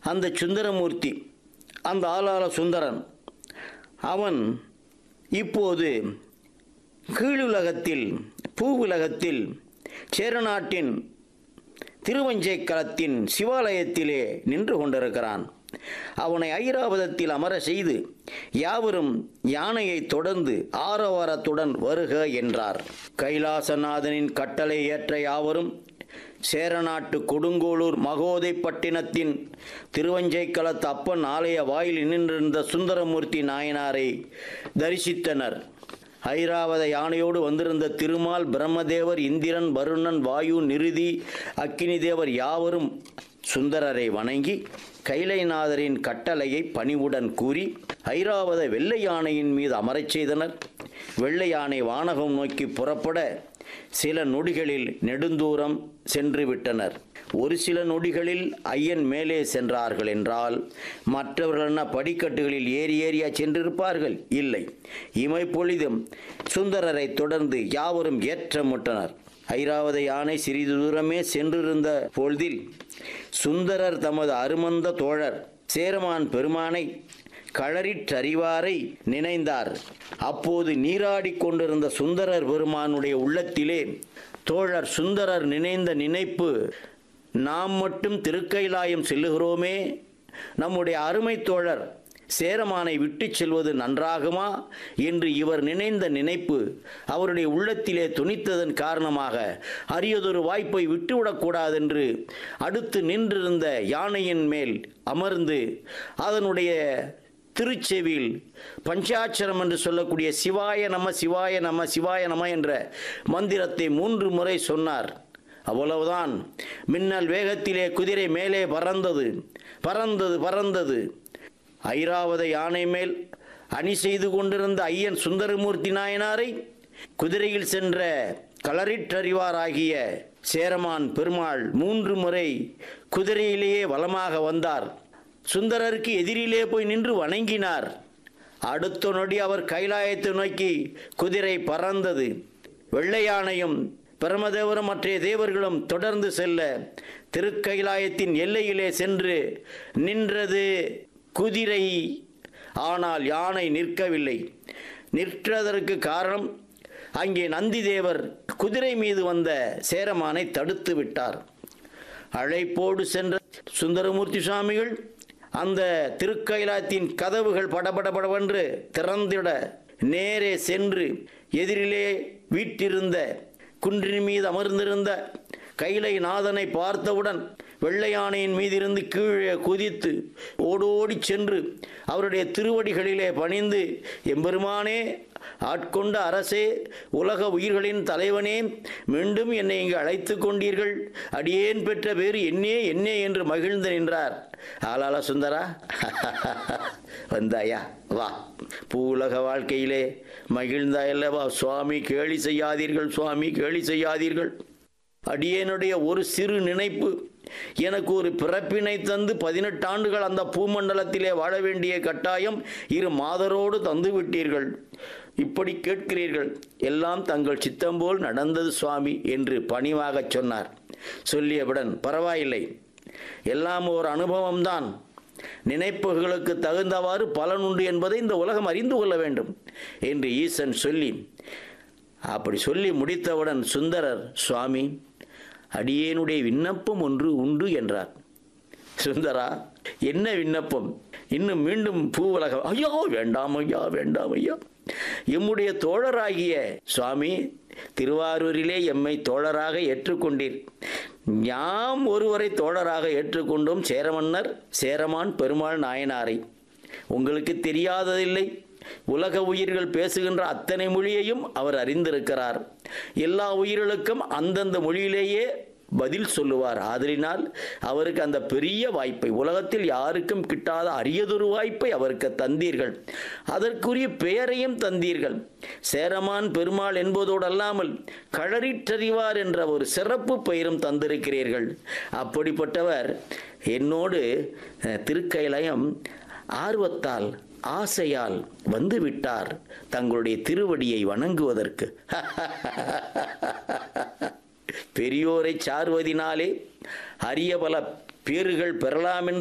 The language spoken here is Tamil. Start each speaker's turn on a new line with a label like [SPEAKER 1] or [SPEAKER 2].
[SPEAKER 1] அந்த சுந்தரமூர்த்தி அந்த ஆளாள சுந்தரன் அவன் இப்போது கீழுலகத்தில் பூவுலகத்தில் சேரநாட்டின் திருவஞ்சைக்களத்தின் சிவாலயத்திலே நின்று கொண்டிருக்கிறான் அவனை ஐராவதத்தில் அமர செய்து யாவரும் யானையை தொடர்ந்து ஆரவாரத்துடன் வருக என்றார் கைலாசநாதனின் கட்டளை ஏற்ற யாவரும் சேரநாட்டு கொடுங்கோளூர் மகோதைப்பட்டினத்தின் திருவஞ்சைக்களத்து அப்பன் ஆலய வாயில் நின்றிருந்த சுந்தரமூர்த்தி நாயனாரை தரிசித்தனர் ஐராவத யானையோடு வந்திருந்த திருமால் பிரம்மதேவர் இந்திரன் வருணன் வாயு நிருதி அக்கினி தேவர் யாவரும் சுந்தரரை வணங்கி கைலைநாதரின் கட்டளையை பணிவுடன் கூறி ஐராவத வெள்ளை யானையின் மீது அமரச் செய்தனர் வெள்ளை யானை வானகம் நோக்கி புறப்பட சில நொடிகளில் நெடுந்தூரம் சென்று விட்டனர் ஒரு சில நொடிகளில் ஐயன் மேலே சென்றார்கள் என்றால் மற்றவர்கள் என்ன படிக்கட்டுகளில் ஏறி ஏறியா சென்றிருப்பார்கள் இல்லை இமை பொழுதும் சுந்தரரை தொடர்ந்து யாவரும் ஏற்றமுட்டனர் ஐராவத யானை சிறிது தூரமே சென்றிருந்த பொழுதில் சுந்தரர் தமது அருமந்த தோழர் சேரமான் பெருமானை களறிற்றறிவாரை நினைந்தார் அப்போது நீராடிக் கொண்டிருந்த சுந்தரர் பெருமானுடைய உள்ளத்திலே தோழர் சுந்தரர் நினைந்த நினைப்பு நாம் மட்டும் திருக்கைலாயம் செல்லுகிறோமே நம்முடைய அருமை தோழர் சேரமானை விட்டுச் செல்வது நன்றாகுமா என்று இவர் நினைந்த நினைப்பு அவருடைய உள்ளத்திலே துணித்ததன் காரணமாக அரியதொரு வாய்ப்பை விட்டுவிடக்கூடாதென்று அடுத்து நின்றிருந்த யானையின் மேல் அமர்ந்து அதனுடைய திருச்செவியில் பஞ்சாட்சரம் என்று சொல்லக்கூடிய சிவாய நம சிவாய நம சிவாய நம என்ற மந்திரத்தை மூன்று முறை சொன்னார் அவ்வளவுதான் மின்னல் வேகத்திலே குதிரை மேலே பறந்தது பறந்தது பறந்தது ஐராவத யானை மேல் அணி செய்து கொண்டிருந்த ஐயன் சுந்தரமூர்த்தி நாயனாரை குதிரையில் சென்ற களறிற்றறிவாராகிய சேரமான் பெருமாள் மூன்று முறை குதிரையிலேயே வலமாக வந்தார் சுந்தரருக்கு எதிரிலே போய் நின்று வணங்கினார் அடுத்த நொடி அவர் கைலாயத்தை நோக்கி குதிரை பறந்தது வெள்ளையானையும் பிரமதேவரும் மற்ற தேவர்களும் தொடர்ந்து செல்ல திருக்கைலாயத்தின் எல்லையிலே சென்று நின்றது குதிரை ஆனால் யானை நிற்கவில்லை நிற்றதற்கு காரணம் அங்கே நந்தி தேவர் குதிரை மீது வந்த சேரமானை தடுத்து விட்டார் அழைப்போடு சென்ற சுந்தரமூர்த்தி சுவாமிகள் அந்த திருக்கைலாயத்தின் கதவுகள் படபடபடவென்று திறந்திட நேரே சென்று எதிரிலே வீட்டிருந்த குன்றின் மீது அமர்ந்திருந்த கைலை நாதனை பார்த்தவுடன் வெள்ளையானையின் மீதிருந்து கீழே குதித்து ஓடோடி சென்று அவருடைய திருவடிகளிலே பணிந்து எம்பெருமானே ஆட்கொண்ட அரசே உலக உயிர்களின் தலைவனே மீண்டும் என்னை இங்கு அழைத்து கொண்டீர்கள் அடியேன் பெற்ற பேர் என்னே என்னே என்று மகிழ்ந்து நின்றார் ஆளாள சுந்தரா வந்தாயா வா பூவுலக வாழ்க்கையிலே மகிழ்ந்தாயல்லவா சுவாமி கேலி செய்யாதீர்கள் சுவாமி கேலி செய்யாதீர்கள் அடியேனுடைய ஒரு சிறு நினைப்பு எனக்கு ஒரு பிறப்பினை தந்து பதினெட்டு ஆண்டுகள் அந்த பூமண்டலத்திலே வாழ வேண்டிய கட்டாயம் இரு மாதரோடு தந்து விட்டீர்கள் இப்படி கேட்கிறீர்கள் எல்லாம் தங்கள் சித்தம் போல் நடந்தது சுவாமி என்று பணிவாகச் சொன்னார் சொல்லியவுடன் பரவாயில்லை எல்லாம் ஒரு அனுபவம்தான் நினைப்புகளுக்கு தகுந்தவாறு பலன் உண்டு என்பதை இந்த உலகம் அறிந்து கொள்ள வேண்டும் என்று ஈசன் சொல்லி அப்படி சொல்லி முடித்தவுடன் சுந்தரர் சுவாமி அடியேனுடைய விண்ணப்பம் ஒன்று உண்டு என்றார் சுந்தரா என்ன விண்ணப்பம் இன்னும் மீண்டும் பூவுலகம் ஐயோ வேண்டாம் ஐயா வேண்டாம் ஐயா எம்முடைய தோழராகிய சுவாமி திருவாரூரிலே எம்மை தோழராக ஏற்றுக்கொண்டீர் யாம் ஒருவரை தோழராக ஏற்றுக்கொண்டோம் சேரமன்னர் சேரமான் பெருமாள் நாயனாரை உங்களுக்கு தெரியாததில்லை உலக உயிர்கள் பேசுகின்ற அத்தனை மொழியையும் அவர் அறிந்திருக்கிறார் எல்லா உயிர்களுக்கும் அந்தந்த மொழியிலேயே பதில் சொல்லுவார் ஆதலினால் அவருக்கு அந்த பெரிய வாய்ப்பை உலகத்தில் யாருக்கும் கிட்டாத அரியதொரு வாய்ப்பை அவருக்கு தந்தீர்கள் அதற்குரிய பெயரையும் தந்தீர்கள் சேரமான் பெருமாள் என்பதோடு அல்லாமல் களறிற்றறிவார் என்ற ஒரு சிறப்பு பெயரும் தந்திருக்கிறீர்கள் அப்படிப்பட்டவர் என்னோடு அஹ், திருக்கைலயம் ஆர்வத்தால் ஆசையால் வந்து விட்டார் தங்களுடைய திருவடியை வணங்குவதற்கு பெரியோரை சார்வதினாலே அரிய பல பேறுகள் பெறலாம்